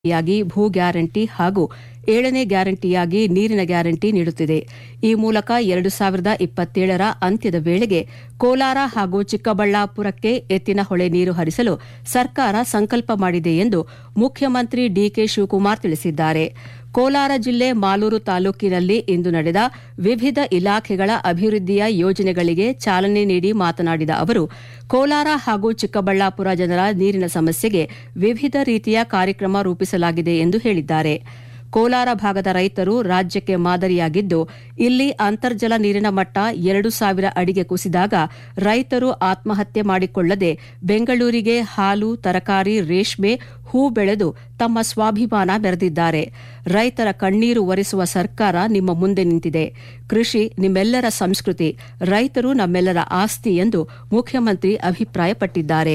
ಯಾಗಿ ಭೂ ಗ್ಯಾರಂಟಿ ಹಾಗೂ ಏಳನೇ ಗ್ಯಾರಂಟಿಯಾಗಿ ನೀರಿನ ಗ್ಯಾರಂಟಿ ನೀಡುತ್ತಿದೆ ಈ ಮೂಲಕ ಎರಡು ಸಾವಿರದ ಇಪ್ಪತ್ತೇಳರ ಅಂತ್ಯದ ವೇಳೆಗೆ ಕೋಲಾರ ಹಾಗೂ ಚಿಕ್ಕಬಳ್ಳಾಪುರಕ್ಕೆ ಎತ್ತಿನ ಹೊಳೆ ನೀರು ಹರಿಸಲು ಸರ್ಕಾರ ಸಂಕಲ್ಪ ಮಾಡಿದೆ ಎಂದು ಮುಖ್ಯಮಂತ್ರಿ ಡಿಕೆ ಶಿವಕುಮಾರ್ ತಿಳಿಸಿದ್ದಾರೆ ಕೋಲಾರ ಜಿಲ್ಲೆ ಮಾಲೂರು ತಾಲೂಕಿನಲ್ಲಿ ಇಂದು ನಡೆದ ವಿವಿಧ ಇಲಾಖೆಗಳ ಅಭಿವೃದ್ಧಿಯ ಯೋಜನೆಗಳಿಗೆ ಚಾಲನೆ ನೀಡಿ ಮಾತನಾಡಿದ ಅವರು ಕೋಲಾರ ಹಾಗೂ ಚಿಕ್ಕಬಳ್ಳಾಪುರ ಜನರ ನೀರಿನ ಸಮಸ್ಯೆಗೆ ವಿವಿಧ ರೀತಿಯ ಕಾರ್ಯಕ್ರಮ ರೂಪಿಸಲಾಗಿದೆ ಎಂದು ಹೇಳಿದ್ದಾರೆ ಕೋಲಾರ ಭಾಗದ ರೈತರು ರಾಜ್ಯಕ್ಕೆ ಮಾದರಿಯಾಗಿದ್ದು ಇಲ್ಲಿ ಅಂತರ್ಜಲ ನೀರಿನ ಮಟ್ಟ ಎರಡು ಸಾವಿರ ಅಡಿಗೆ ಕುಸಿದಾಗ ರೈತರು ಆತ್ಮಹತ್ಯೆ ಮಾಡಿಕೊಳ್ಳದೆ ಬೆಂಗಳೂರಿಗೆ ಹಾಲು ತರಕಾರಿ ರೇಷ್ಮೆ ಹೂ ಬೆಳೆದು ತಮ್ಮ ಸ್ವಾಭಿಮಾನ ಮೆರೆದಿದ್ದಾರೆ ರೈತರ ಕಣ್ಣೀರು ಒರೆಸುವ ಸರ್ಕಾರ ನಿಮ್ಮ ಮುಂದೆ ನಿಂತಿದೆ ಕೃಷಿ ನಿಮ್ಮೆಲ್ಲರ ಸಂಸ್ಕೃತಿ ರೈತರು ನಮ್ಮೆಲ್ಲರ ಆಸ್ತಿ ಎಂದು ಮುಖ್ಯಮಂತ್ರಿ ಅಭಿಪ್ರಾಯಪಟ್ಟಿದ್ದಾರೆ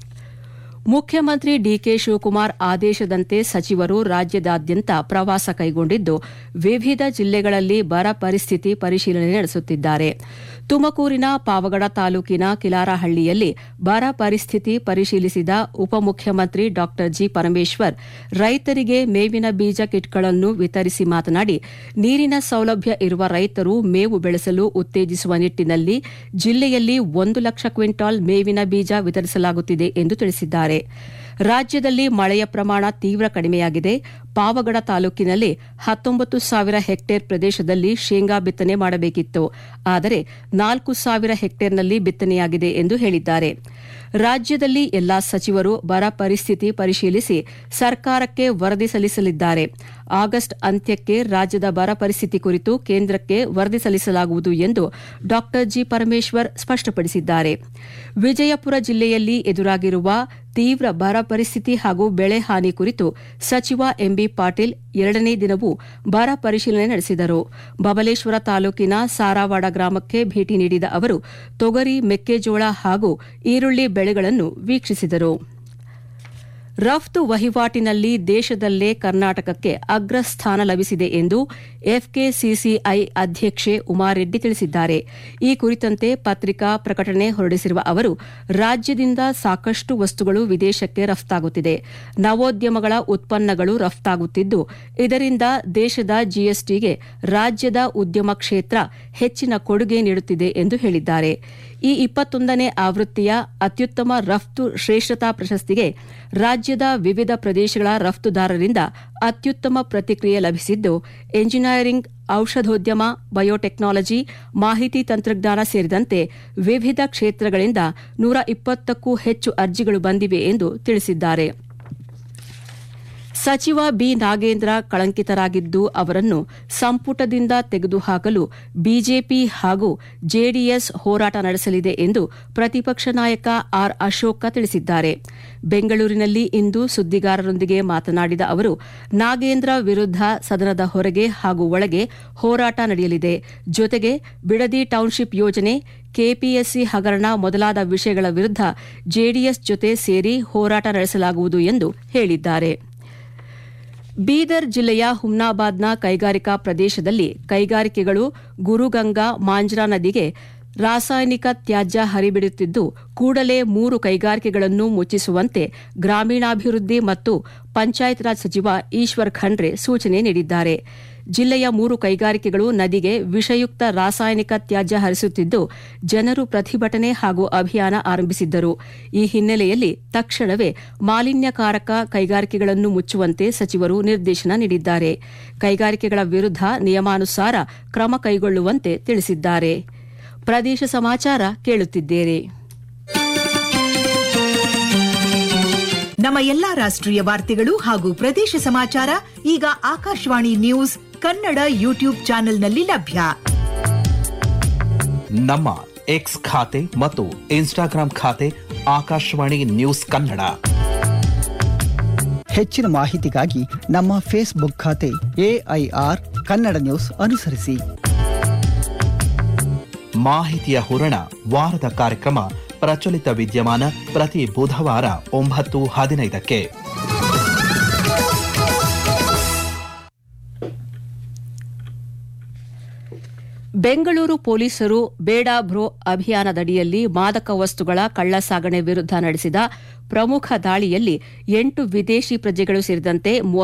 ಮುಖ್ಯಮಂತ್ರಿ ಡಿಕೆ ಶಿವಕುಮಾರ್ ಆದೇಶದಂತೆ ಸಚಿವರು ರಾಜ್ಯದಾದ್ಯಂತ ಪ್ರವಾಸ ಕೈಗೊಂಡಿದ್ದು ವಿವಿಧ ಜಿಲ್ಲೆಗಳಲ್ಲಿ ಬರ ಪರಿಸ್ಥಿತಿ ಪರಿಶೀಲನೆ ನಡೆಸುತ್ತಿದ್ದಾರೆ ತುಮಕೂರಿನ ಪಾವಗಡ ತಾಲೂಕಿನ ಕಿಲಾರಹಳ್ಳಿಯಲ್ಲಿ ಬರ ಪರಿಸ್ಥಿತಿ ಪರಿಶೀಲಿಸಿದ ಉಪಮುಖ್ಯಮಂತ್ರಿ ಡಾ ಜಿ ಪರಮೇಶ್ವರ್ ರೈತರಿಗೆ ಮೇವಿನ ಬೀಜ ಕಿಟ್ಗಳನ್ನು ವಿತರಿಸಿ ಮಾತನಾಡಿ ನೀರಿನ ಸೌಲಭ್ಯ ಇರುವ ರೈತರು ಮೇವು ಬೆಳೆಸಲು ಉತ್ತೇಜಿಸುವ ನಿಟ್ಟಿನಲ್ಲಿ ಜಿಲ್ಲೆಯಲ್ಲಿ ಒಂದು ಲಕ್ಷ ಕ್ವಿಂಟಾಲ್ ಮೇವಿನ ಬೀಜ ವಿತರಿಸಲಾಗುತ್ತಿದೆ ಎಂದು ತಿಳಿಸಿದ್ದಾರೆ ರಾಜ್ಯದಲ್ಲಿ ಮಳೆಯ ಪ್ರಮಾಣ ತೀವ್ರ ಕಡಿಮೆಯಾಗಿದೆ ಪಾವಗಡ ತಾಲೂಕಿನಲ್ಲಿ ಹತ್ತೊಂಬತ್ತು ಸಾವಿರ ಹೆಕ್ಟೇರ್ ಪ್ರದೇಶದಲ್ಲಿ ಶೇಂಗಾ ಬಿತ್ತನೆ ಮಾಡಬೇಕಿತ್ತು ಆದರೆ ನಾಲ್ಕು ಸಾವಿರ ಹೆಕ್ಟೇರ್ನಲ್ಲಿ ಬಿತ್ತನೆಯಾಗಿದೆ ಎಂದು ಹೇಳಿದ್ದಾರೆ ರಾಜ್ಯದಲ್ಲಿ ಎಲ್ಲಾ ಸಚಿವರು ಬರ ಪರಿಸ್ಥಿತಿ ಪರಿಶೀಲಿಸಿ ಸರ್ಕಾರಕ್ಕೆ ವರದಿ ಸಲ್ಲಿಸಲಿದ್ದಾರೆ ಆಗಸ್ಟ್ ಅಂತ್ಯಕ್ಕೆ ರಾಜ್ಯದ ಬರ ಪರಿಸ್ಥಿತಿ ಕುರಿತು ಕೇಂದ್ರಕ್ಕೆ ವರದಿ ಸಲ್ಲಿಸಲಾಗುವುದು ಎಂದು ಡಾ ಜಿ ಪರಮೇಶ್ವರ್ ಸ್ಪಷ್ಟಪಡಿಸಿದ್ದಾರೆ ವಿಜಯಪುರ ಜಿಲ್ಲೆಯಲ್ಲಿ ಎದುರಾಗಿರುವ ತೀವ್ರ ಬರ ಪರಿಸ್ಥಿತಿ ಹಾಗೂ ಬೆಳೆ ಹಾನಿ ಕುರಿತು ಸಚಿವ ಎಂಬಿ ಪಾಟೀಲ್ ಎರಡನೇ ದಿನವೂ ಬರ ಪರಿಶೀಲನೆ ನಡೆಸಿದರು ಬಬಲೇಶ್ವರ ತಾಲೂಕಿನ ಸಾರಾವಾಡ ಗ್ರಾಮಕ್ಕೆ ಭೇಟಿ ನೀಡಿದ ಅವರು ತೊಗರಿ ಮೆಕ್ಕೆಜೋಳ ಹಾಗೂ ಈರುಳ್ಳಿ ಬೆಳೆಗಳನ್ನು ವೀಕ್ಷಿಸಿದರು ರಫ್ತು ವಹಿವಾಟಿನಲ್ಲಿ ದೇಶದಲ್ಲೇ ಕರ್ನಾಟಕಕ್ಕೆ ಅಗ್ರಸ್ಥಾನ ಲಭಿಸಿದೆ ಎಂದು ಎಫ್ಕೆಸಿಸಿಐ ಅಧ್ಯಕ್ಷೆ ಉಮಾರೆಡ್ಡಿ ತಿಳಿಸಿದ್ದಾರೆ ಈ ಕುರಿತಂತೆ ಪತ್ರಿಕಾ ಪ್ರಕಟಣೆ ಹೊರಡಿಸಿರುವ ಅವರು ರಾಜ್ಯದಿಂದ ಸಾಕಷ್ಟು ವಸ್ತುಗಳು ವಿದೇಶಕ್ಕೆ ರಫ್ತಾಗುತ್ತಿದೆ ನವೋದ್ಯಮಗಳ ಉತ್ಪನ್ನಗಳು ರಫ್ತಾಗುತ್ತಿದ್ದು ಇದರಿಂದ ದೇಶದ ಜಿಎಸ್ಟಿಗೆ ರಾಜ್ಯದ ಉದ್ಯಮ ಕ್ಷೇತ್ರ ಹೆಚ್ಚಿನ ಕೊಡುಗೆ ನೀಡುತ್ತಿದೆ ಎಂದು ಹೇಳಿದ್ದಾರೆ ಈ ಇಪ್ಪತ್ತೊಂದನೇ ಆವೃತ್ತಿಯ ಅತ್ಯುತ್ತಮ ರಫ್ತು ಶ್ರೇಷ್ಠತಾ ಪ್ರಶಸ್ತಿಗೆ ರಾಜ್ಯದ ವಿವಿಧ ಪ್ರದೇಶಗಳ ರಫ್ತುದಾರರಿಂದ ಅತ್ಯುತ್ತಮ ಪ್ರತಿಕ್ರಿಯೆ ಲಭಿಸಿದ್ದು ಎಂಜಿನಿಯರಿಂಗ್ ಔಷಧೋದ್ಯಮ ಬಯೋಟೆಕ್ನಾಲಜಿ ಮಾಹಿತಿ ತಂತ್ರಜ್ಞಾನ ಸೇರಿದಂತೆ ವಿವಿಧ ಕ್ಷೇತ್ರಗಳಿಂದ ನೂರ ಇಪ್ಪತ್ತಕ್ಕೂ ಹೆಚ್ಚು ಅರ್ಜಿಗಳು ಬಂದಿವೆ ಎಂದು ತಿಳಿಸಿದ್ದಾರೆ ಸಚಿವ ಬಿ ನಾಗೇಂದ್ರ ಕಳಂಕಿತರಾಗಿದ್ದು ಅವರನ್ನು ಸಂಪುಟದಿಂದ ತೆಗೆದುಹಾಕಲು ಬಿಜೆಪಿ ಹಾಗೂ ಜೆಡಿಎಸ್ ಹೋರಾಟ ನಡೆಸಲಿದೆ ಎಂದು ಪ್ರತಿಪಕ್ಷ ನಾಯಕ ಆರ್ ಅಶೋಕ ತಿಳಿಸಿದ್ದಾರೆ ಬೆಂಗಳೂರಿನಲ್ಲಿ ಇಂದು ಸುದ್ದಿಗಾರರೊಂದಿಗೆ ಮಾತನಾಡಿದ ಅವರು ನಾಗೇಂದ್ರ ವಿರುದ್ಧ ಸದನದ ಹೊರಗೆ ಹಾಗೂ ಒಳಗೆ ಹೋರಾಟ ನಡೆಯಲಿದೆ ಜೊತೆಗೆ ಬಿಡದಿ ಟೌನ್ಶಿಪ್ ಯೋಜನೆ ಕೆಪಿಎಸ್ಸಿ ಹಗರಣ ಮೊದಲಾದ ವಿಷಯಗಳ ವಿರುದ್ಧ ಜೆಡಿಎಸ್ ಜೊತೆ ಸೇರಿ ಹೋರಾಟ ನಡೆಸಲಾಗುವುದು ಎಂದು ಹೇಳಿದ್ದಾರೆ ಬೀದರ್ ಜಿಲ್ಲೆಯ ಹುಮ್ನಾಬಾದ್ನ ಕೈಗಾರಿಕಾ ಪ್ರದೇಶದಲ್ಲಿ ಕೈಗಾರಿಕೆಗಳು ಗುರುಗಂಗಾ ಮಾಂಜ್ರಾ ನದಿಗೆ ರಾಸಾಯನಿಕ ತ್ಯಾಜ್ಯ ಹರಿಬಿಡುತ್ತಿದ್ದು ಕೂಡಲೇ ಮೂರು ಕೈಗಾರಿಕೆಗಳನ್ನು ಮುಚ್ಚಿಸುವಂತೆ ಗ್ರಾಮೀಣಾಭಿವೃದ್ಧಿ ಮತ್ತು ಪಂಚಾಯತ್ ರಾಜ್ ಸಚಿವ ಈಶ್ವರ್ ಖಂಡ್ರೆ ಸೂಚನೆ ನೀಡಿದ್ದಾರೆ ಜಿಲ್ಲೆಯ ಮೂರು ಕೈಗಾರಿಕೆಗಳು ನದಿಗೆ ವಿಷಯುಕ್ತ ರಾಸಾಯನಿಕ ತ್ಯಾಜ್ಯ ಹರಿಸುತ್ತಿದ್ದು ಜನರು ಪ್ರತಿಭಟನೆ ಹಾಗೂ ಅಭಿಯಾನ ಆರಂಭಿಸಿದ್ದರು ಈ ಹಿನ್ನೆಲೆಯಲ್ಲಿ ತಕ್ಷಣವೇ ಮಾಲಿನ್ಯಕಾರಕ ಕೈಗಾರಿಕೆಗಳನ್ನು ಮುಚ್ಚುವಂತೆ ಸಚಿವರು ನಿರ್ದೇಶನ ನೀಡಿದ್ದಾರೆ ಕೈಗಾರಿಕೆಗಳ ವಿರುದ್ಧ ನಿಯಮಾನುಸಾರ ಕ್ರಮ ಕೈಗೊಳ್ಳುವಂತೆ ತಿಳಿಸಿದ್ದಾರೆ ಪ್ರದೇಶ ಸಮಾಚಾರ ಕೇಳುತ್ತಿದ್ದೀರಿ ನಮ್ಮ ಎಲ್ಲಾ ರಾಷ್ಟ್ರೀಯ ವಾರ್ತೆಗಳು ಹಾಗೂ ಪ್ರದೇಶ ಸಮಾಚಾರ ಈಗ ಆಕಾಶವಾಣಿ ನ್ಯೂಸ್ ಕನ್ನಡ ಯೂಟ್ಯೂಬ್ ಚಾನೆಲ್ನಲ್ಲಿ ಲಭ್ಯ ನಮ್ಮ ಎಕ್ಸ್ ಖಾತೆ ಮತ್ತು ಇನ್ಸ್ಟಾಗ್ರಾಂ ಖಾತೆ ಆಕಾಶವಾಣಿ ನ್ಯೂಸ್ ಕನ್ನಡ ಹೆಚ್ಚಿನ ಮಾಹಿತಿಗಾಗಿ ನಮ್ಮ ಫೇಸ್ಬುಕ್ ಖಾತೆ ಎಐಆರ್ ಕನ್ನಡ ನ್ಯೂಸ್ ಅನುಸರಿಸಿ ಮಾಹಿತಿಯ ಹೂರಣ ವಾರದ ಕಾರ್ಯಕ್ರಮ ಪ್ರಚಲಿತ ವಿದ್ಯಮಾನ ಪ್ರತಿ ಬುಧವಾರ ಒಂಬತ್ತು ಹದಿನೈದಕ್ಕೆ ಬೆಂಗಳೂರು ಪೊಲೀಸರು ಬೇಡ ಬ್ರೋ ಅಭಿಯಾನದಡಿಯಲ್ಲಿ ಮಾದಕ ವಸ್ತುಗಳ ಕಳ್ಳಸಾಗಣೆ ವಿರುದ್ಧ ನಡೆಸಿದ ಪ್ರಮುಖ ದಾಳಿಯಲ್ಲಿ ಎಂಟು ವಿದೇಶಿ ಪ್ರಜೆಗಳು ಸೇರಿದಂತೆ